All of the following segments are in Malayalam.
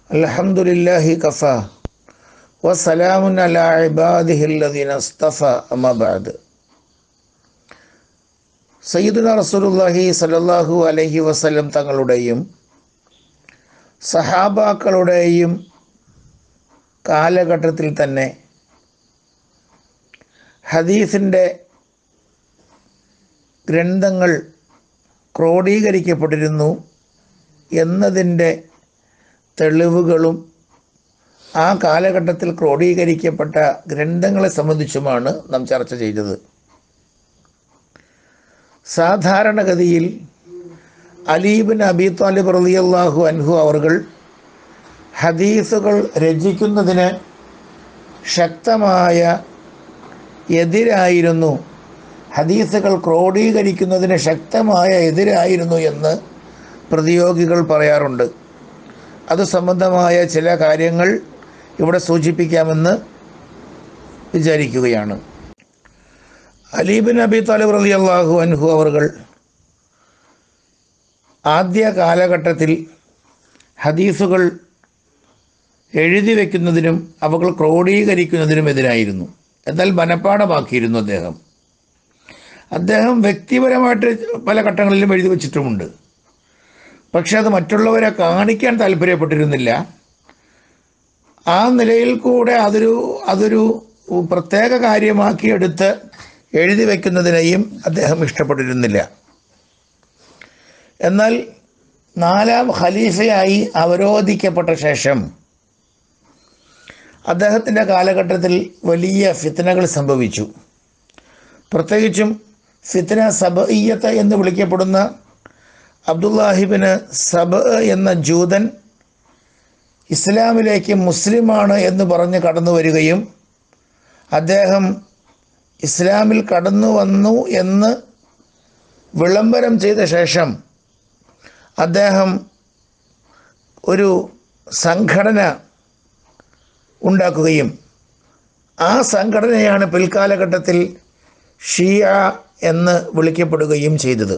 الحمد لله كفى وسلام على عباده الذين اصطفى أما بعد സയ്യിദുന റസൂലുള്ളാഹി സല്ലല്ലാഹു അലൈഹി വസല്ലം തങ്ങളുടെയും സഹാബാക്കളുടെയും കാലഘട്ടത്തിൽ തന്നെ ഹദീസിൻ്റെ ഗ്രന്ഥങ്ങൾ ക്രോഡീകരിക്കപ്പെട്ടിരുന്നു എന്നതിൻ്റെ തെളിവുകളും ആ കാലഘട്ടത്തിൽ ക്രോഡീകരിക്കപ്പെട്ട ഗ്രന്ഥങ്ങളെ സംബന്ധിച്ചുമാണ് നാം ചർച്ച ചെയ്തത് സാധാരണഗതിയിൽ അലീബിൻ അബി താലിബ് റളിയല്ലാഹു അൻഹു അവർകൾ ഹദീസുകൾ രചിക്കുന്നതിന് ശക്തമായ എതിരായിരുന്നു ഹദീസുകൾ ക്രോഡീകരിക്കുന്നതിന് ശക്തമായ എതിരായിരുന്നു എന്ന് പ്രതിയോഗികൾ പറയാറുണ്ട് അത് സംബന്ധമായ ചില കാര്യങ്ങൾ ഇവിടെ സൂചിപ്പിക്കാമെന്ന് വിചാരിക്കുകയാണ് അലീബിൻ അബി താലിബ് റലി അള്ളാഹു അൻഹു അവർകൾ ആദ്യ കാലഘട്ടത്തിൽ ഹദീസുകൾ എഴുതി വയ്ക്കുന്നതിനും അവകൾ ക്രോഡീകരിക്കുന്നതിനും എതിരായിരുന്നു എന്നാൽ മനഃപ്പാടമാക്കിയിരുന്നു അദ്ദേഹം അദ്ദേഹം വ്യക്തിപരമായിട്ട് പല ഘട്ടങ്ങളിലും എഴുതി വച്ചിട്ടുമുണ്ട് പക്ഷെ അത് മറ്റുള്ളവരെ കാണിക്കാൻ താല്പര്യപ്പെട്ടിരുന്നില്ല ആ നിലയിൽ കൂടെ അതൊരു അതൊരു പ്രത്യേക കാര്യമാക്കി എടുത്ത് എഴുതി വയ്ക്കുന്നതിനെയും അദ്ദേഹം ഇഷ്ടപ്പെട്ടിരുന്നില്ല എന്നാൽ നാലാം ഖലീഫയായി അവരോധിക്കപ്പെട്ട ശേഷം അദ്ദേഹത്തിൻ്റെ കാലഘട്ടത്തിൽ വലിയ ഫിത്തനകൾ സംഭവിച്ചു പ്രത്യേകിച്ചും ഫിത്തന സബയ്യത്ത് എന്ന് വിളിക്കപ്പെടുന്ന അബ്ദുല്ലാഹിബിന് സബ് എന്ന ജൂതൻ ഇസ്ലാമിലേക്ക് മുസ്ലിമാണ് എന്ന് പറഞ്ഞ് കടന്നു വരികയും അദ്ദേഹം ഇസ്ലാമിൽ കടന്നു വന്നു എന്ന് വിളംബരം ചെയ്ത ശേഷം അദ്ദേഹം ഒരു സംഘടന ഉണ്ടാക്കുകയും ആ സംഘടനയാണ് പിൽക്കാലഘട്ടത്തിൽ ഷിയ എന്ന് വിളിക്കപ്പെടുകയും ചെയ്തത്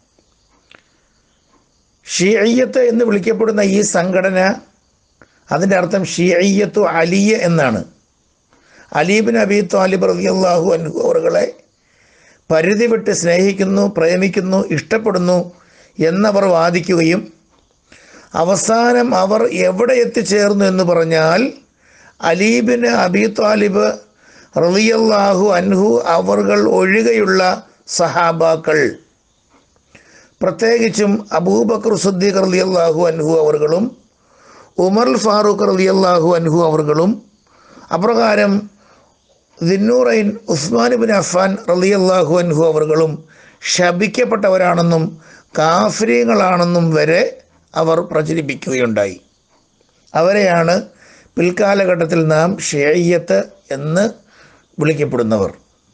ഷിയയ്യത്ത് എന്ന് വിളിക്കപ്പെടുന്ന ഈ സംഘടന അതിൻ്റെ അർത്ഥം ഷിയയ്യത്തു അലിയ എന്നാണ് അലീബിൻ അബി താലിബ് റളിയല്ലാഹു അൻഹു അവറുകളെ പരിധി വിട്ട് സ്നേഹിക്കുന്നു പ്രേമിക്കുന്നു ഇഷ്ടപ്പെടുന്നു എന്നവർ വാദിക്കുകയും അവസാനം അവർ എവിടെ എത്തിച്ചേർന്നു എന്ന് പറഞ്ഞാൽ അലീബിന് അബി താലിബ് റളിയല്ലാഹു അൻഹു അവർകൾ ഒഴികെയുള്ള സഹാബാക്കൾ പ്രത്യേകിച്ചും അബൂബക്കർ സുദ്ദീഖ് റളിയല്ലാഹു അൻഹു അവർകളും ഉമർ ഫാറൂഖ് റളിയല്ലാഹു അൻഹു അവർകളും അപ്രകാരം ദിന്നൂറൈൻ ഉസ്മാൻ അഫ്ഫാൻ റളിയല്ലാഹു അൻഹു അവർകളും ശപിക്കപ്പെട്ടവരാണെന്നും കാഫര്യങ്ങളാണെന്നും വരെ അവർ പ്രചരിപ്പിക്കുകയുണ്ടായി അവരെയാണ് പിൽക്കാലഘട്ടത്തിൽ നാം ഷേയ്യത്ത് എന്ന് വിളിക്കപ്പെടുന്നവർ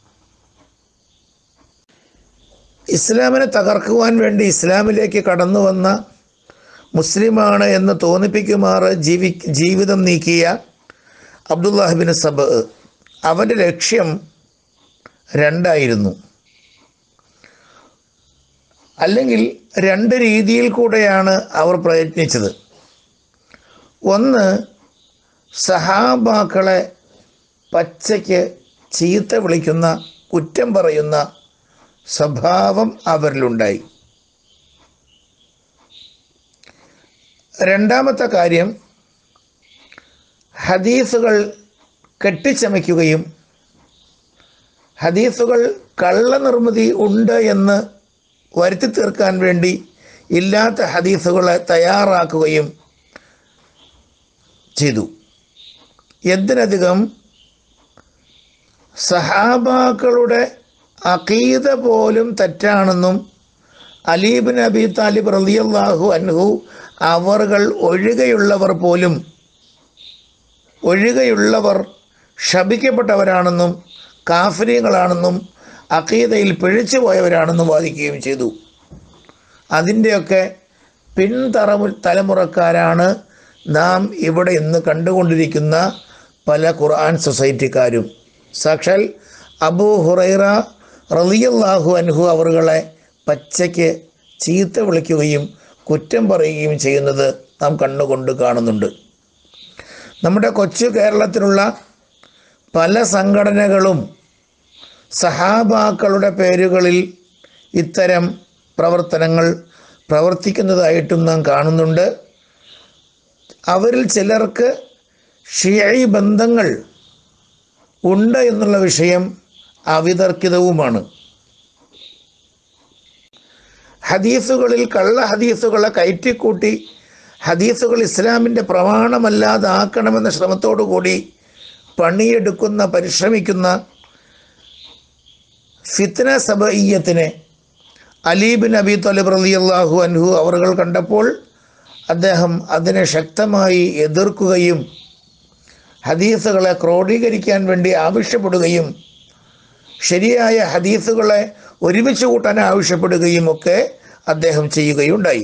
ഇസ്ലാമിനെ തകർക്കുവാൻ വേണ്ടി ഇസ്ലാമിലേക്ക് കടന്നു വന്ന മുസ്ലിമാണ് എന്ന് തോന്നിപ്പിക്കുമാറ് ജീവി ജീവിതം നീക്കിയ അബ്ദുല്ലാഹിബിൻ സബ് അവൻ്റെ ലക്ഷ്യം രണ്ടായിരുന്നു അല്ലെങ്കിൽ രണ്ട് രീതിയിൽ കൂടെയാണ് അവർ പ്രയത്നിച്ചത് ഒന്ന് സഹാബാക്കളെ പച്ചയ്ക്ക് ചീത്ത വിളിക്കുന്ന കുറ്റം പറയുന്ന സ്വഭാവം അവരിലുണ്ടായി രണ്ടാമത്തെ കാര്യം ഹദീസുകൾ കെട്ടിച്ചമയ്ക്കുകയും ഹദീസുകൾ കള്ളനിർമ്മിതി ഉണ്ട് എന്ന് വരുത്തി തീർക്കാൻ വേണ്ടി ഇല്ലാത്ത ഹദീസുകളെ തയ്യാറാക്കുകയും ചെയ്തു എന്തിനധികം സഹാബാക്കളുടെ അഖീദ പോലും തെറ്റാണെന്നും അലീബിൻ അബി താലിബ് റളിയല്ലാഹു അൻഹു അവർകൾ ഒഴികെയുള്ളവർ പോലും ഒഴികെയുള്ളവർ ശപിക്കപ്പെട്ടവരാണെന്നും കാഫര്യങ്ങളാണെന്നും അഖീദയിൽ പിഴച്ചു പോയവരാണെന്നും വാദിക്കുകയും ചെയ്തു അതിൻ്റെയൊക്കെ പിൻതറമു തലമുറക്കാരാണ് നാം ഇവിടെ ഇന്ന് കണ്ടുകൊണ്ടിരിക്കുന്ന പല ഖുർആൻ സൊസൈറ്റിക്കാരും സാക്ഷാൽ അബൂ ഹുറൈറ റളിയല്ലാഹു അൻഹു അവറുകളെ പച്ചയ്ക്ക് ചീത്ത വിളിക്കുകയും കുറ്റം പറയുകയും ചെയ്യുന്നത് നാം കണ്ണുകൊണ്ട് കാണുന്നുണ്ട് നമ്മുടെ കൊച്ചു കേരളത്തിലുള്ള പല സംഘടനകളും സഹാബാക്കളുടെ പേരുകളിൽ ഇത്തരം പ്രവർത്തനങ്ങൾ പ്രവർത്തിക്കുന്നതായിട്ടും നാം കാണുന്നുണ്ട് അവരിൽ ചിലർക്ക് ഷിയായി ബന്ധങ്ങൾ ഉണ്ട് എന്നുള്ള വിഷയം അവിതർക്കിതവുമാണ് ഹദീസുകളിൽ കള്ള ഹദീസുകളെ കയറ്റിക്കൂട്ടി ഹദീസുകൾ ഇസ്ലാമിൻ്റെ പ്രമാണമല്ലാതാക്കണമെന്ന ശ്രമത്തോടു കൂടി പണിയെടുക്കുന്ന പരിശ്രമിക്കുന്ന ഫിത്ന സബയ്യത്തിനെ അലീബിൻ അബി തൊലബ് റളിയല്ലാഹു അൻഹു അവർ കണ്ടപ്പോൾ അദ്ദേഹം അതിനെ ശക്തമായി എതിർക്കുകയും ഹദീസുകളെ ക്രോഡീകരിക്കാൻ വേണ്ടി ആവശ്യപ്പെടുകയും ശരിയായ ഹദീസുകളെ ഒരുമിച്ച് കൂട്ടാൻ ആവശ്യപ്പെടുകയും ഒക്കെ അദ്ദേഹം ചെയ്യുകയുണ്ടായി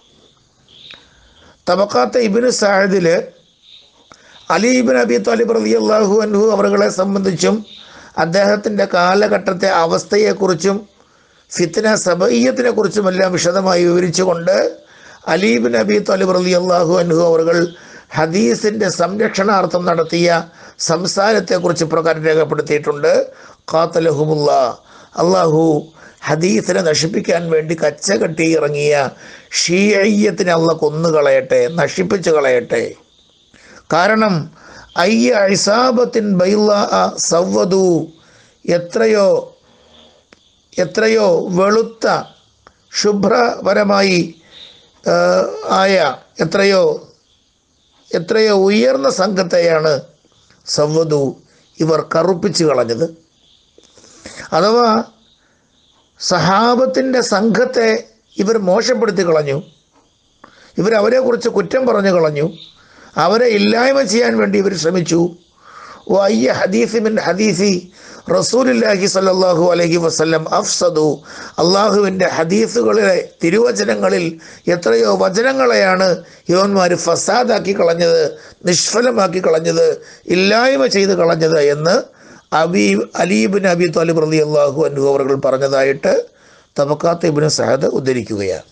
തബക്കാത്ത ഇബിന് സാഹിദിൽ അലി ഇബിൻ അബി താലിബ് റളിയല്ലാഹു അൻഹു അവറുകളെ സംബന്ധിച്ചും അദ്ദേഹത്തിൻ്റെ കാലഘട്ടത്തെ അവസ്ഥയെക്കുറിച്ചും ഫിത്ന സബയ്യത്തിനെ കുറിച്ചുമെല്ലാം വിശദമായി വിവരിച്ചുകൊണ്ട് അലീബിൻ അബി താലിബ് റളിയല്ലാഹു അൻഹു അവറുകൾ ഹദീസിൻ്റെ സംരക്ഷണാർത്ഥം നടത്തിയ സംസാരത്തെക്കുറിച്ച് പ്രകാരം രേഖപ്പെടുത്തിയിട്ടുണ്ട് ഖാത്തലഹുമുല്ല അള്ളാഹു ഹദീസിനെ നശിപ്പിക്കാൻ വേണ്ടി കച്ചകെട്ടി ഇറങ്ങിയ ഷീയ്യത്തിനെ അള്ള കൊന്നുകളയട്ടെ നശിപ്പിച്ചു കളയട്ടെ കാരണം അയ്യ ഇസാബത്തിൻ ബൈല സവ്വതു എത്രയോ എത്രയോ വെളുത്ത ശുഭ്രപരമായി ആ, ആയ എത്രയോ എത്രയോ ഉയർന്ന സംഘത്തെയാണ് സവ്വതു ഇവർ കറുപ്പിച്ച് കളഞ്ഞത് അഥവാ സഹാബത്തിൻ്റെ സംഘത്തെ ഇവർ മോശപ്പെടുത്തി കളഞ്ഞു ഇവർ അവരെക്കുറിച്ച് കുറ്റം പറഞ്ഞു കളഞ്ഞു അവരെ ഇല്ലായ്മ ചെയ്യാൻ വേണ്ടി ഇവർ ശ്രമിച്ചു ഓ അയ്യ ഹദീസി മിൻ ഹദീസി റസൂലുല്ലാഹി സല്ലല്ലാഹു അലൈഹി വസല്ലം അഫ്സദു അള്ളാഹുവിൻ്റെ ഹദീസുകളിലെ തിരുവചനങ്ങളിൽ എത്രയോ വചനങ്ങളെയാണ് യവന്മാർ ഫസാദാക്കി കളഞ്ഞത് നിഷ്ഫലമാക്കി കളഞ്ഞത് ഇല്ലായ്മ ചെയ്ത് കളഞ്ഞത് എന്ന് അബീ അലീബിൻ അബി താലിബ് റളി അള്ളാഹു അൻഹു അവർ പറഞ്ഞതായിട്ട് തബക്കാത്ത് ഇബിന് സഹദ് ഉദ്ധരിക്കുകയാണ്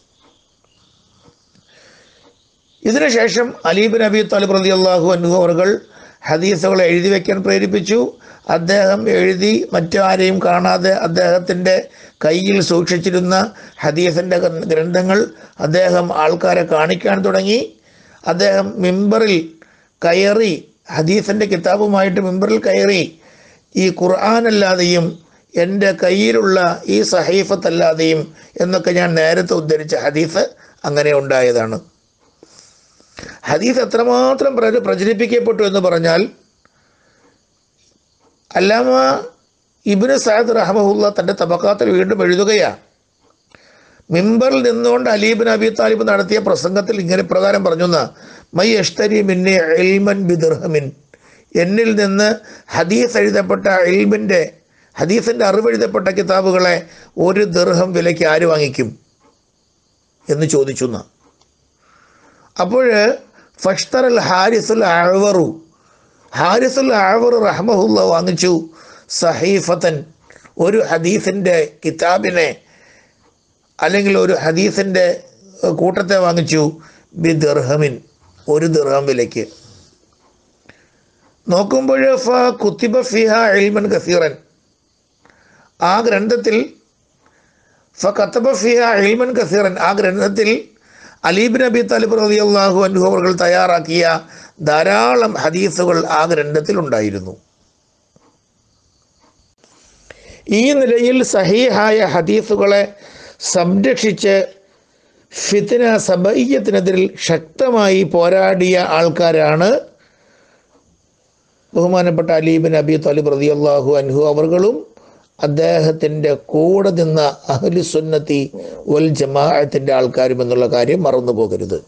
ഇതിനുശേഷം അലീബിൻ അബി താലിബ് റളി അള്ളാഹു അൻഹു അവർ ഹദീസുകൾ എഴുതി വയ്ക്കാൻ പ്രേരിപ്പിച്ചു അദ്ദേഹം എഴുതി മറ്റാരെയും കാണാതെ അദ്ദേഹത്തിൻ്റെ കയ്യിൽ സൂക്ഷിച്ചിരുന്ന ഹദീസിൻ്റെ ഗ്രന്ഥങ്ങൾ അദ്ദേഹം ആൾക്കാരെ കാണിക്കാൻ തുടങ്ങി അദ്ദേഹം മിമ്പറിൽ കയറി ഹദീസിൻ്റെ കിതാബുമായിട്ട് മിമ്പറിൽ കയറി ഈ ഖുർആൻ അല്ലാതെയും എൻ്റെ കയ്യിലുള്ള ഈ സഹീഫത്തല്ലാതെയും എന്നൊക്കെ ഞാൻ നേരത്തെ ഉദ്ധരിച്ച ഹദീസ് അങ്ങനെ ഉണ്ടായതാണ് ഹദീസ് എത്രമാത്രം പ്ര- പ്രചരിപ്പിക്കപ്പെട്ടു എന്ന് പറഞ്ഞാൽ അല്ലാമ ഇബിന് സാദ് റഹമുല്ല തൻ്റെ തബക്കാത്തിൽ വീണ്ടും എഴുതുകയാണ് മിമ്പറിൽ നിന്നുകൊണ്ട് അലീബിൻ അബി താലിബ് നടത്തിയ പ്രസംഗത്തിൽ ഇങ്ങനെ പ്രകാരം പറഞ്ഞു എന്നാ മൈ എഷ്തരി മിന്നെ എൽമൻ ബി ദിർഹമിൻ എന്നിൽ നിന്ന് ഹദീസ് എഴുതപ്പെട്ട എൽമിൻ്റെ ഹദീസിൻ്റെ അറിവെഴുതപ്പെട്ട കിതാബുകളെ ഒരു ദിർഹം വിലയ്ക്ക് ആര് വാങ്ങിക്കും എന്ന് ചോദിച്ചു എന്നാ അപ്പോൾ ഫഷ്തറൽ ഹാരിസുൽ ആവറു ഹാരിസുൽ ആവർ റഹ്മഹുല്ല വാങ്ങിച്ചു സഹീഫത്തൻ ഒരു ഹദീസിൻ്റെ കിതാബിനെ അല്ലെങ്കിൽ ഒരു ഹദീസിൻ്റെ കൂട്ടത്തെ വാങ്ങിച്ചു ബി ദിർഹമിൻ ഒരു ദിർഹം വിലയ്ക്ക് നോക്കുമ്പോൾ ഫ കുത്തിബ ഫിഹ എൽമൻ കസീറൻ ആ ഗ്രന്ഥത്തിൽ ഫ കത്തബ ഫിഹ എൽമൻ കസീറൻ ആ ഗ്രന്ഥത്തിൽ അലീബ് നബി താലിബ് റളിയല്ലാഹു അൻഹു അവർ തയ്യാറാക്കിയ ധാരാളം ഹദീസുകൾ ആ ഗ്രന്ഥത്തിൽ ഉണ്ടായിരുന്നു ഈ നിലയിൽ സഹീഹായ ഹദീസുകളെ സംരക്ഷിച്ച് ഫിത്തിന സബയ്യത്തിനെതിരിൽ ശക്തമായി പോരാടിയ ആൾക്കാരാണ് ബഹുമാനപ്പെട്ട അലീബിൻ അബി താലിബ് റളിയല്ലാഹു അൻഹു അവർകളും അദ്ദേഹത്തിൻ്റെ കൂടെ നിന്ന അഹ്ലു സുന്നത്തി വൽ ജമാഅത്തിൻ്റെ ആൾക്കാരും എന്നുള്ള കാര്യം മറന്നു പോകരുത്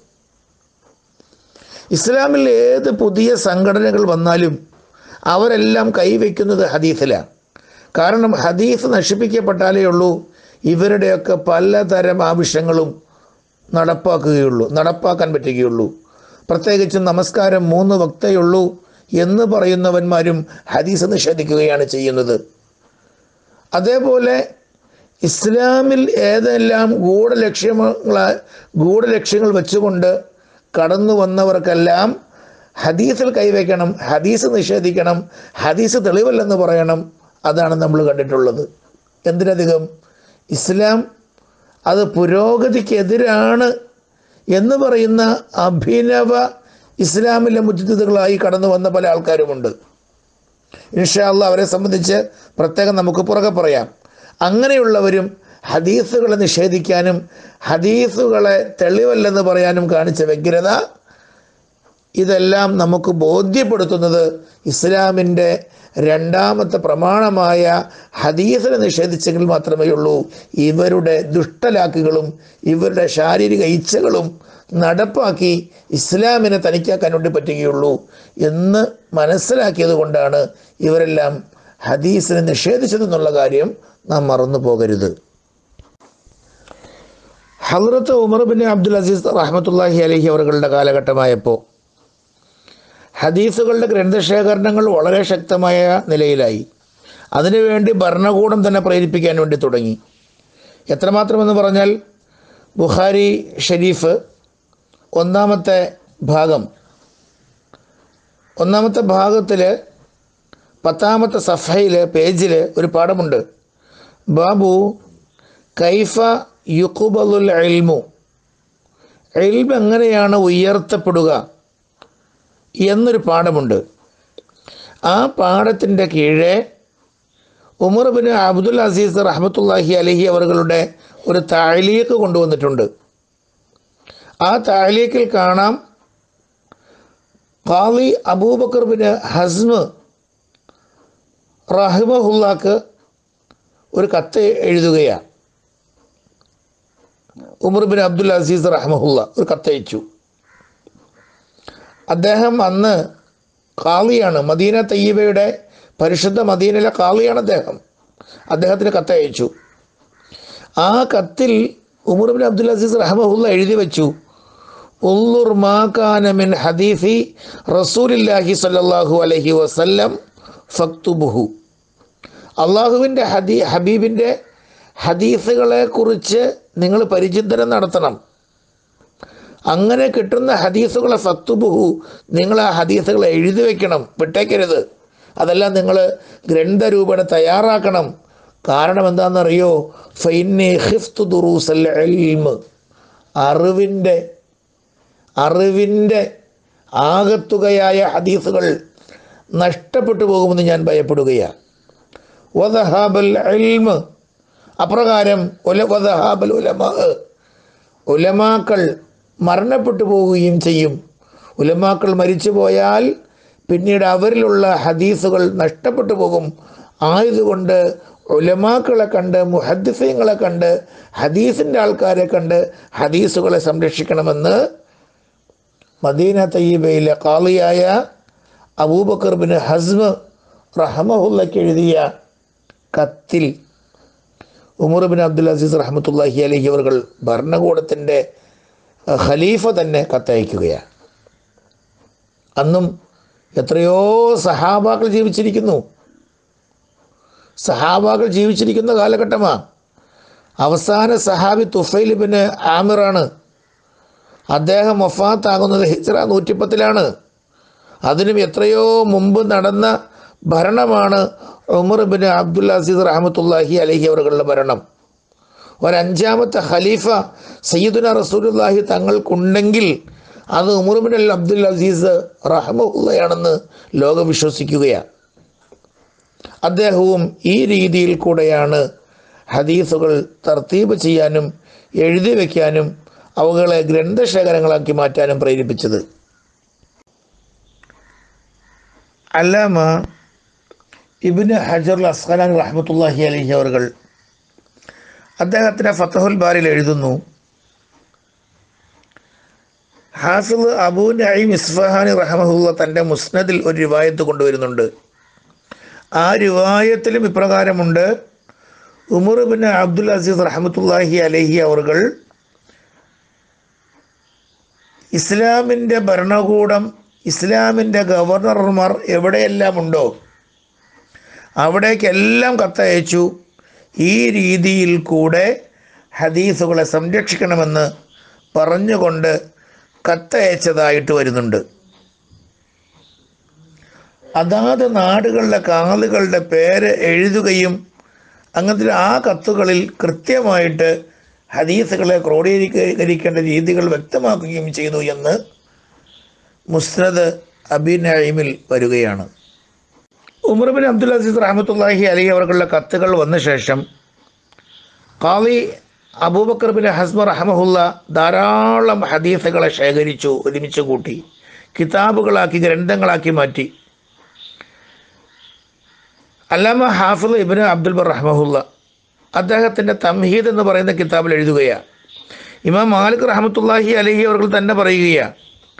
ഇസ്ലാമിൽ ഏത് പുതിയ സംഘടനകൾ വന്നാലും അവരെല്ലാം കൈവയ്ക്കുന്നത് ഹദീസിലാണ് കാരണം ഹദീസ് നശിപ്പിക്കപ്പെട്ടാലേ ഉള്ളൂ ഇവരുടെയൊക്കെ പലതരം ആവശ്യങ്ങളും നടപ്പാക്കുകയുള്ളൂ നടപ്പാക്കാൻ പറ്റുകയുള്ളൂ പ്രത്യേകിച്ചും നമസ്കാരം മൂന്ന് വക്തയുള്ളൂ എന്ന് പറയുന്നവന്മാരും ഹദീസ് നിഷേധിക്കുകയാണ് ചെയ്യുന്നത് അതേപോലെ ഇസ്ലാമിൽ ഏതെല്ലാം ഗൂഢലക്ഷ്യങ്ങള ഗൂഢലക്ഷ്യങ്ങൾ വെച്ചുകൊണ്ട് കടന്നു വന്നവർക്കെല്ലാം ഹദീസിൽ കൈവയ്ക്കണം ഹദീസ് നിഷേധിക്കണം ഹദീസ് തെളിവല്ലെന്ന് പറയണം അതാണ് നമ്മൾ കണ്ടിട്ടുള്ളത് എന്തിനധികം ഇസ്ലാം അത് പുരോഗതിക്കെതിരാണ് എന്ന് പറയുന്ന അഭിനവ ഇസ്ലാമിലെ മുജിദ്ദുകളായി കടന്നു വന്ന പല ആൾക്കാരുമുണ്ട് ഇൻഷാല്ല അവരെ സംബന്ധിച്ച് പ്രത്യേകം നമുക്ക് പുറകെ പറയാം അങ്ങനെയുള്ളവരും ഹദീസുകളെ നിഷേധിക്കാനും ഹദീസുകളെ തെളിവല്ലെന്ന് പറയാനും കാണിച്ച വ്യഗ്രത ഇതെല്ലാം നമുക്ക് ബോധ്യപ്പെടുത്തുന്നത് ഇസ്ലാമിൻ്റെ രണ്ടാമത്തെ പ്രമാണമായ ഹദീസിനെ നിഷേധിച്ചെങ്കിൽ മാത്രമേ ഉള്ളൂ ഇവരുടെ ദുഷ്ടലാക്കുകളും ഇവരുടെ ശാരീരിക ഇച്ഛകളും നടപ്പാക്കി ഇസ്ലാമിനെ തനിക്കാക്കാൻ വേണ്ടി പറ്റുകയുള്ളൂ എന്ന് മനസ്സിലാക്കിയത് കൊണ്ടാണ് ഇവരെല്ലാം ഹദീസിനെ നിഷേധിച്ചതെന്നുള്ള കാര്യം നാം മറന്നു പോകരുത് ഹദ്രത്ത് ഉമർ ബിൻ അബ്ദുൽ അസീസ് റഹ്മത്തുല്ലാഹി അലഹി അവരുടെ കാലഘട്ടമായപ്പോൾ ഹദീസുകളുടെ ഗ്രന്ഥശേഖരണങ്ങൾ വളരെ ശക്തമായ നിലയിലായി അതിനുവേണ്ടി ഭരണകൂടം തന്നെ പ്രേരിപ്പിക്കാൻ വേണ്ടി തുടങ്ങി എത്രമാത്രമെന്ന് പറഞ്ഞാൽ ബുഖാരി ഷരീഫ് ഒന്നാമത്തെ ഭാഗം ഒന്നാമത്തെ ഭാഗത്തിൽ പത്താമത്തെ സഫയിൽ പേജിൽ ഒരു പാഠമുണ്ട് ബാബു കൈഫ യുക്കുബലുൽ എൽമു എൽമ് എങ്ങനെയാണ് ഉയർത്തപ്പെടുക എന്നൊരു പാഠമുണ്ട് ആ പാഠത്തിൻ്റെ കീഴെ ഉമർ ബിൻ അബ്ദുൽ അസീസ് റഹ്മത്തുല്ലാഹി അലഹി അവர்களுടെ ഒരു താഴീക്ക് കൊണ്ടുവന്നിട്ടുണ്ട് ആ താഴീക്കിൽ കാണാം ഖാലി അബൂബക്കർ ബിൻ ഹസ്മ് റഹിമഹുല്ലാക്ക് ഒരു കത്ത് എഴുതുകയാണ് ഉമർ ബിൻ അബ്ദുൽ അസീസ് റഹ്മഹുല്ല ഒരു കത്തയച്ചു അദ്ദേഹം അന്ന് കാളിയാണ് മദീന തയ്യബയുടെ പരിശുദ്ധ മദീനയിലെ കാളിയാണ് അദ്ദേഹം അദ്ദേഹത്തിന് കത്തയച്ചു ആ കത്തിൽ ഉമർ ബിൻ അബ്ദുൽ അസീസ് റഹ്മഹുല്ല എഴുതി വെച്ചു ഉള്ളുർ മാക്കാനമിൻ ഹദീഫി റസൂലില്ലാഹി സല്ലല്ലാഹു അലൈഹി വസല്ലം ഫക്തുബുഹു അള്ളാഹുവിൻ്റെ ഹദീ ഹബീബിൻ്റെ ഹദീസുകളെ കുറിച്ച് നിങ്ങൾ പരിചിന്തനം നടത്തണം അങ്ങനെ കിട്ടുന്ന ഹദീസുകളെ ഫക്തുബുഹു നിങ്ങൾ ആ ഹദീസുകളെ എഴുതി വെക്കണം വിട്ടേക്കരുത് അതെല്ലാം നിങ്ങൾ ഗ്രന്ഥരൂപേണ തയ്യാറാക്കണം കാരണം എന്താണെന്നറിയോ ഫൈനെ ഹിഫ്തു ദുറൂസൽ എൽമ് അറിവിൻ്റെ അറിവിൻ്റെ ആകത്തുകയായ ഹദീസുകൾ നഷ്ടപ്പെട്ടു പോകുമെന്ന് ഞാൻ ഭയപ്പെടുകയാണ് വദഹാബൽ എൽമ് അപ്രകാരം ഉല വദഹാബൽ ഉലമ ഉലമാക്കൾ മരണപ്പെട്ടു പോവുകയും ചെയ്യും ഉലമാക്കൾ മരിച്ചു പോയാൽ പിന്നീട് അവരിലുള്ള ഹദീസുകൾ നഷ്ടപ്പെട്ടു പോകും ആയതുകൊണ്ട് ഉലമാക്കളെ കണ്ട് മുഹദ്ദിസീങ്ങളെ കണ്ട് ഹദീസിൻ്റെ ആൾക്കാരെ കണ്ട് ഹദീസുകളെ സംരക്ഷിക്കണമെന്ന് മദീന തയ്യബയിലെ കാളിയായ അബൂബക്കർ ബിൻ ഹസ്മ് റഹമഹുല്ലയ്ക്ക് എഴുതിയ കത്തിൽ ഉമർ ബിൻ അബ്ദുൽ അസീസ് റഹമത്തുല്ലാഹി അലഹി അവർ ഭരണകൂടത്തിൻ്റെ ഖലീഫ തന്നെ കത്തയക്കുകയാണ് അന്നും എത്രയോ സഹാബാക്കൾ ജീവിച്ചിരിക്കുന്നു സഹാബാക്കൾ ജീവിച്ചിരിക്കുന്ന കാലഘട്ടമാണ് അവസാന സഹാബി തുഫൈൽ ബിൻ ആമിറാണ് അദ്ദേഹം വഫാത്താകുന്നത് ഹിജ്റ നൂറ്റിപ്പത്തിലാണ് അതിനും എത്രയോ മുമ്പ് നടന്ന ഭരണമാണ് ഉമർ ബിൻ അബ്ദുൽ അസീസ് റഹമത്തുല്ലാഹി അലഹി അവരുടെ ഭരണം ഒരഞ്ചാമത്തെ ഖലീഫ സയ്യിദുന റസൂലുല്ലാഹി തങ്ങൾക്കുണ്ടെങ്കിൽ അത് Umar bin al Abdul Aziz റഹമുള്ളയാണെന്ന് ലോകം വിശ്വസിക്കുകയാണ് അദ്ദേഹവും ഈ രീതിയിൽ കൂടെയാണ് ഹദീസുകൾ തർത്തീബ് ചെയ്യാനും എഴുതി വയ്ക്കാനും അവകളെ ഗ്രന്ഥശേഖരങ്ങളാക്കി മാറ്റാനും പ്രേരിപ്പിച്ചത് അല്ലാമ ഇബിന് ഹജർ അസ്ഖലാൻ റഹ്മത്തുല്ലാഹി അലഹി അവർ അദ്ദേഹത്തിൻ്റെ ഫത്തഹുൽ ബാരിൽ എഴുതുന്നു ഹാഫിദ് അബൂ നഈം ഇസ്ഫഹാനി റഹമഹുല്ല തൻ്റെ മുസ്നദിൽ ഒരു റിവായത്ത് കൊണ്ടുവരുന്നുണ്ട് ആ റിവായത്തിലും ഇപ്രകാരമുണ്ട് ഉമർ ബിൻ അബ്ദുൽ അസീസ് റഹമത്തുല്ലാഹി അലഹി അവർ ഇസ്ലാമിൻ്റെ ഭരണകൂടം ഇസ്ലാമിൻ്റെ ഗവർണർമാർ എവിടെയെല്ലാം ഉണ്ടോ അവിടേക്കെല്ലാം കത്തയച്ചു ഈ രീതിയിൽ കൂടെ ഹദീസുകളെ സംരക്ഷിക്കണമെന്ന് പറഞ്ഞുകൊണ്ട് കത്തയച്ചതായിട്ട് വരുന്നുണ്ട് അതാത് നാടുകളിലെ കാളുകളുടെ പേര് എഴുതുകയും അങ്ങനത്തെ ആ കത്തുകളിൽ കൃത്യമായിട്ട് ഹദീസുകളെ ക്രോഡീകരിക്കേണ്ട രീതികൾ വ്യക്തമാക്കുകയും ചെയ്തു എന്ന് മുസ്നദ് അബിനയിമിൽ വരികയാണ് ഉമർ ബിൻ അബ്ദുൽ അസീസ് റഹമത്തുല്ലാഹി അലി അവർക്കുള്ള കത്തുകൾ വന്ന ശേഷം ഖാലി അബൂബക്കർ ബിൻ ഹസ്മ റഹമഹുല്ല ധാരാളം ഹദീസുകളെ ശേഖരിച്ചു ഒരുമിച്ച് കൂട്ടി കിതാബുകളാക്കി ഗ്രന്ഥങ്ങളാക്കി മാറ്റി അല്ലാമ ഹാഫിദ് ഇബിന് അബ്ദുൽ ബർ റഹ്മഹുല്ല അദ്ദേഹത്തിൻ്റെ തംഹീദ് എന്ന് പറയുന്ന കിതാബിൽ എഴുതുകയാണ് ഇമാം മാലിക് റഹമത്തുല്ലാഹി അലഹി അവർ തന്നെ പറയുകയാണ്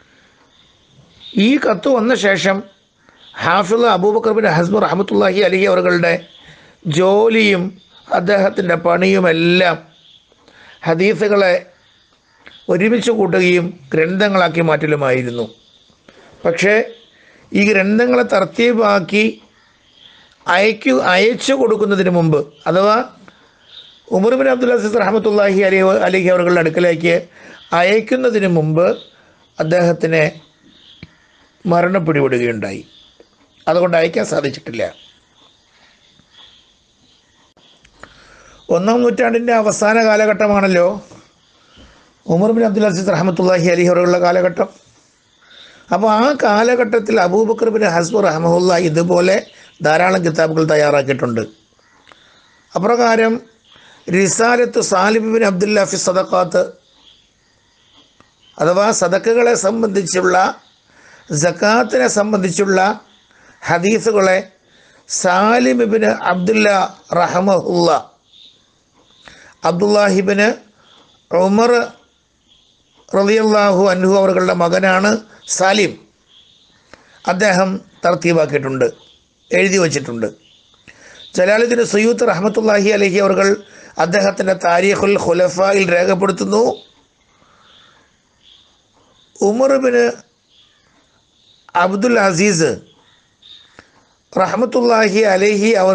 ഈ കത്ത് വന്ന ശേഷം ഹാഫിദ് അബൂബക്കർ ബിൻ ഹസ്മ റഹമത്തുല്ലാഹി അലഹി അവരുടെ ജോലിയും അദ്ദേഹത്തിൻ്റെ പണിയുമെല്ലാം ഹദീസുകളെ ഒരുമിച്ച് കൂട്ടുകയും ഗ്രന്ഥങ്ങളാക്കി മാറ്റലുമായിരുന്നു പക്ഷേ ഈ ഗ്രന്ഥങ്ങളെ തർത്തീബാക്കി അയക്കു അയച്ചു കൊടുക്കുന്നതിന് മുമ്പ് അഥവാ ഉമർ ബിൻ അബ്ദുൽ അസീസ് റഹമത്തുല്ലാഹി അലി അലിഹി അവരുടെ അടുക്കലേക്ക് അയക്കുന്നതിന് മുമ്പ് അദ്ദേഹത്തിനെ മരണം പിടിപെടുകയുണ്ടായി അതുകൊണ്ട് അയക്കാൻ സാധിച്ചിട്ടില്ല ഒന്നാം നൂറ്റാണ്ടിൻ്റെ അവസാന കാലഘട്ടമാണല്ലോ ഉമർ ബിൻ അബ്ദുൽ അസീസ് റഹമത്തുല്ലാഹി അലി അവരുടെ കാലഘട്ടം അപ്പോൾ ആ കാലഘട്ടത്തിൽ അബൂബക്കർ ബിൻ ഹസ്ബ് റഹമുല്ല ഇതുപോലെ ധാരാളം കിതാബുകൾ തയ്യാറാക്കിയിട്ടുണ്ട് അപ്രകാരം റിസാലത്ത് സാലിബ് ബിൻ അബ്ദുല്ല ഫി സദക്കാത്ത് അഥവാ സദക്കുകളെ സംബന്ധിച്ചുള്ള ജക്കാത്തിനെ സംബന്ധിച്ചുള്ള ഹദീസുകളെ സാലിബിന് അബ്ദുല്ല റഹമുല്ല അബ്ദുല്ലാഹിബിന് ഉമർ റളിയല്ലാഹു അൻഹു അവരുടെ മകനാണ് സാലിം അദ്ദേഹം തർത്തീവാക്കിയിട്ടുണ്ട് എഴുതി വച്ചിട്ടുണ്ട് ജലാലുദ്ദീൻ സയ്യൂത്ത് റഹ്മത്തുല്ലാഹി അലഹി അവർ അദ്ദേഹത്തിൻ്റെ താരീഖുൽ ഖുലഫയിൽ രേഖപ്പെടുത്തുന്നു ഉമർ ബിന് അബ്ദുൽ അസീസ് റഹ്മത്തുല്ലാഹി അലഹി അവർ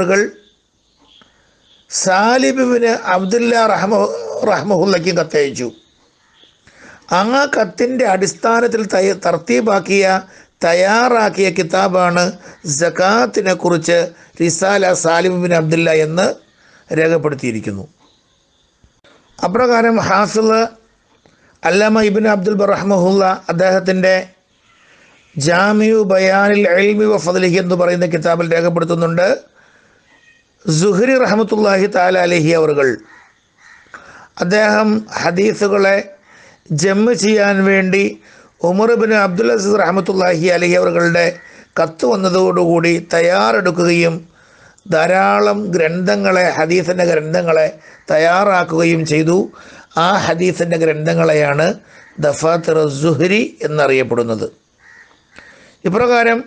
സാലിബിന് അബ്ദുല്ല റഹ്മ റഹ്മുല്ലയ്ക്ക് കത്തയച്ചു ആ കത്തിൻ്റെ അടിസ്ഥാനത്തിൽ തയ്യ തർത്തീബാക്കിയ തയ്യാറാക്കിയ കിതാബാണ് ജക്കാത്തിനെ കുറിച്ച് റിസാല സാലിം ബിൻ അബ്ദുല്ല എന്ന് രേഖപ്പെടുത്തിയിരിക്കുന്നു അപ്രകാരം ഹാഫിള് അല്ലമ ഇബിൻ അബ്ദുൽ ബറഹ്മഹുല്ല അദ്ദേഹത്തിൻ്റെ ജാമിയു ബയാനിൽ എൽമി വഫദലിഹി എന്ന് പറയുന്ന കിതാബിൽ രേഖപ്പെടുത്തുന്നുണ്ട് സുഹരി റഹമത്തുല്ലാഹി താല അലഹി അവർകൾ അദ്ദേഹം ഹദീസുകളെ ജമ്മ് ചെയ്യാൻ വേണ്ടി ഉമർ ബിൻ അബ്ദുൽ അസീസ് റഹമത്തുല്ലാഹി അലഹി അവരുടെ കത്ത് വന്നതോടുകൂടി തയ്യാറെടുക്കുകയും ധാരാളം ഗ്രന്ഥങ്ങളെ ഹദീസിൻ്റെ ഗ്രന്ഥങ്ങളെ തയ്യാറാക്കുകയും ചെയ്തു ആ ഹദീസിൻ്റെ ഗ്രന്ഥങ്ങളെയാണ് ദഫാത്തിർ സുഹരി എന്നറിയപ്പെടുന്നത് ഇപ്രകാരം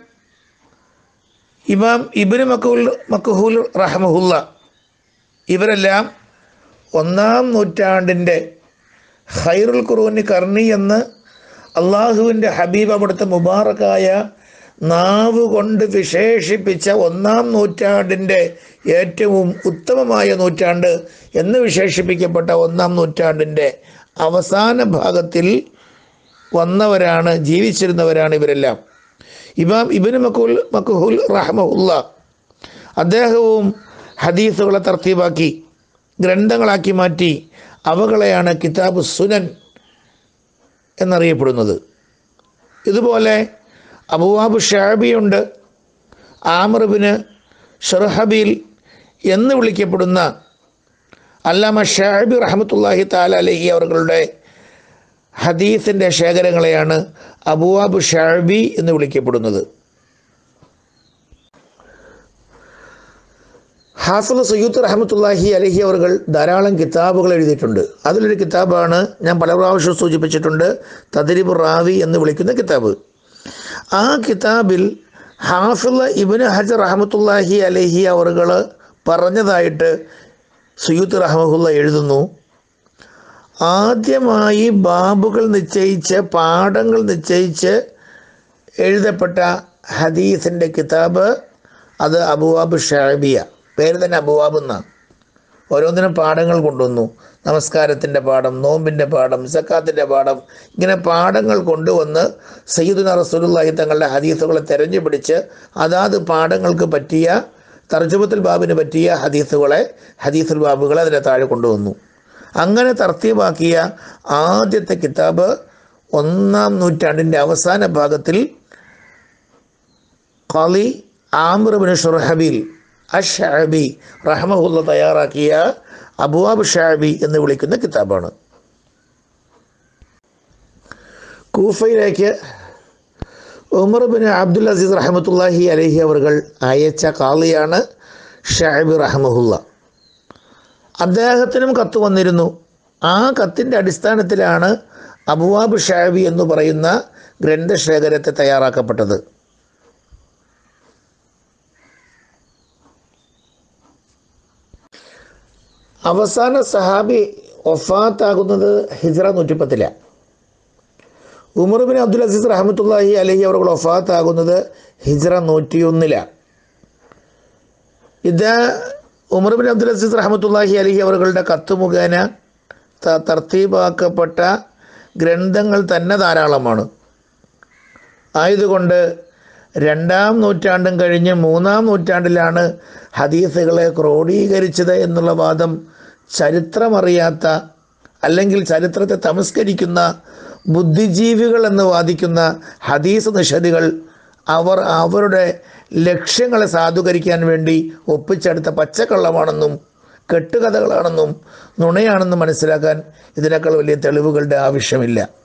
ഇമാം ഇബിന് മക്കുൽ മക്കുഹുൽ റഹമഹുല്ല ഇവരെല്ലാം ഒന്നാം നൂറ്റാണ്ടിൻ്റെ ഖൈറുൽ ഖുറൂനി കർണി എന്ന് അള്ളാഹുവിൻ്റെ ഹബീബ് അവിടുത്തെ മുബാറക്കായ നാവ് കൊണ്ട് വിശേഷിപ്പിച്ച ഒന്നാം നൂറ്റാണ്ടിൻ്റെ ഏറ്റവും ഉത്തമമായ നൂറ്റാണ്ട് എന്ന് വിശേഷിപ്പിക്കപ്പെട്ട ഒന്നാം നൂറ്റാണ്ടിൻ്റെ അവസാന ഭാഗത്തിൽ വന്നവരാണ് ജീവിച്ചിരുന്നവരാണ് ഇവരെല്ലാം ഇമാം ഇബിന് മക്കുൽ മക്കുഹുൽ റഹ്മുല്ല അദ്ദേഹവും ഹദീസുകളെ തർത്തീബാക്കി ഗ്രന്ഥങ്ങളാക്കി മാറ്റി അവകളെയാണ് കിതാബ് സുനൻ എന്നറിയപ്പെടുന്നത് ഇതുപോലെ അബുവാബ് ഷാബിയുണ്ട് ആമർബിന് ഷെർഹബീൽ എന്ന് വിളിക്കപ്പെടുന്ന അല്ലാമ ഷാബി റഹമത്തുല്ലാഹി താല അലഹി അവരുടെ ഹദീസിൻ്റെ ശേഖരങ്ങളെയാണ് അബുവാബ് ഷാബി എന്ന് വിളിക്കപ്പെടുന്നത് ഹാഫിള് സയ്യൂത്ത് റഹമത്തുല്ലാഹി അലഹി അവർ ധാരാളം കിതാബുകൾ എഴുതിയിട്ടുണ്ട് അതിലൊരു കിതാബാണ് ഞാൻ പല പ്രാവശ്യം സൂചിപ്പിച്ചിട്ടുണ്ട് തദരിബ് റാവി എന്ന് വിളിക്കുന്ന കിതാബ് ആ കിതാബിൽ ഹാഫിള് ഇബിന് ഹജർ റഹമത്തുല്ലാഹി അലഹി അവർ പറഞ്ഞതായിട്ട് സയ്യൂത്ത് റഹമുല്ല എഴുതുന്നു ആദ്യമായി ബാബുകൾ നിശ്ചയിച്ച് പാഠങ്ങൾ നിശ്ചയിച്ച് എഴുതപ്പെട്ട ഹദീസിൻ്റെ കിതാബ് അത് അബുവാബ് ഷാബിയ പേര് തന്നെ അബുവാബ് എന്നാണ് ഓരോന്നിനും പാഠങ്ങൾ കൊണ്ടുവന്നു നമസ്കാരത്തിൻ്റെ പാഠം നോമ്പിൻ്റെ പാഠം സക്കാത്തിൻ്റെ പാഠം ഇങ്ങനെ പാഠങ്ങൾ കൊണ്ടുവന്ന് സയ്യിദുന റസൂലുള്ളാഹി തങ്ങളുടെ ഹദീസുകളെ തെരഞ്ഞു പിടിച്ച് അതാത് പാഠങ്ങൾക്ക് പറ്റിയ തർജുമത്തുൽ ബാബിന് പറ്റിയ ഹദീസുകളെ ഹദീസുൽ ബാബുകളെ അതിൻ്റെ താഴെ കൊണ്ടുവന്നു അങ്ങനെ തർത്തീബാക്കിയ ആദ്യത്തെ കിതാബ് ഒന്നാം നൂറ്റാണ്ടിൻ്റെ അവസാന ഭാഗത്തിൽ ഖാലി ആമിർ ബിൻ ഷുർഹബീൽ അഷാബി റഹ്മഹുല്ല തയ്യാറാക്കിയ അബുവാബ് ഷാബി എന്ന് വിളിക്കുന്ന കിതാബാണ് കൂഫയിലേക്ക് ഉമർ ബിൻ അബ്ദുൽ അസീസ് റഹമത്തുല്ലാഹി അലഹി അവർകൾ അയച്ച കാളിയാണ് ഷാബി റഹ്മഹുല്ല അദ്ദേഹത്തിനും കത്ത് വന്നിരുന്നു ആ കത്തിൻ്റെ അടിസ്ഥാനത്തിലാണ് അബുവാബ് ഷാബി എന്ന് പറയുന്ന ഗ്രന്ഥശേഖരത്തെ തയ്യാറാക്കപ്പെട്ടത് അവസാന സഹാബി ഒഫാത്താകുന്നത് ഹിജ്റ നൂറ്റിപ്പത്തിലാണ് ഉമർ ബിൻ അബ്ദുൽ അസീസ് റഹമത്തുല്ലാഹി അലഹി അവർ ഒഫാത്താകുന്നത് ഹിജ്റ നൂറ്റിയൊന്നിലാണ് ഇത് ഉമർ ബിൻ അബ്ദുൽ അസീസ് റഹമത്തുല്ലാഹി അലഹി അവരുടെ കത്ത് മുഖേന ത- തർത്തീബാക്കപ്പെട്ട ഗ്രന്ഥങ്ങൾ തന്നെ ധാരാളമാണ് ആയതുകൊണ്ട് രണ്ടാം നൂറ്റാണ്ടും കഴിഞ്ഞ് മൂന്നാം നൂറ്റാണ്ടിലാണ് ഹദീസുകളെ ക്രോഡീകരിച്ചത് എന്നുള്ള വാദം ചരിത്രമറിയാത്ത അല്ലെങ്കിൽ ചരിത്രത്തെ തമസ്കരിക്കുന്ന ബുദ്ധിജീവികൾ എന്ന് വാദിക്കുന്ന ഹദീസ് നിഷേധികൾ അവർ അവരുടെ ലക്ഷ്യങ്ങളെ സാധൂകരിക്കാൻ വേണ്ടി ഒപ്പിച്ചെടുത്ത പച്ചക്കള്ളമാണെന്നും കെട്ടുകഥകളാണെന്നും നുണയാണെന്നും മനസ്സിലാക്കാൻ ഇതിനേക്കാൾ വലിയ തെളിവുകളുടെ ആവശ്യമില്ല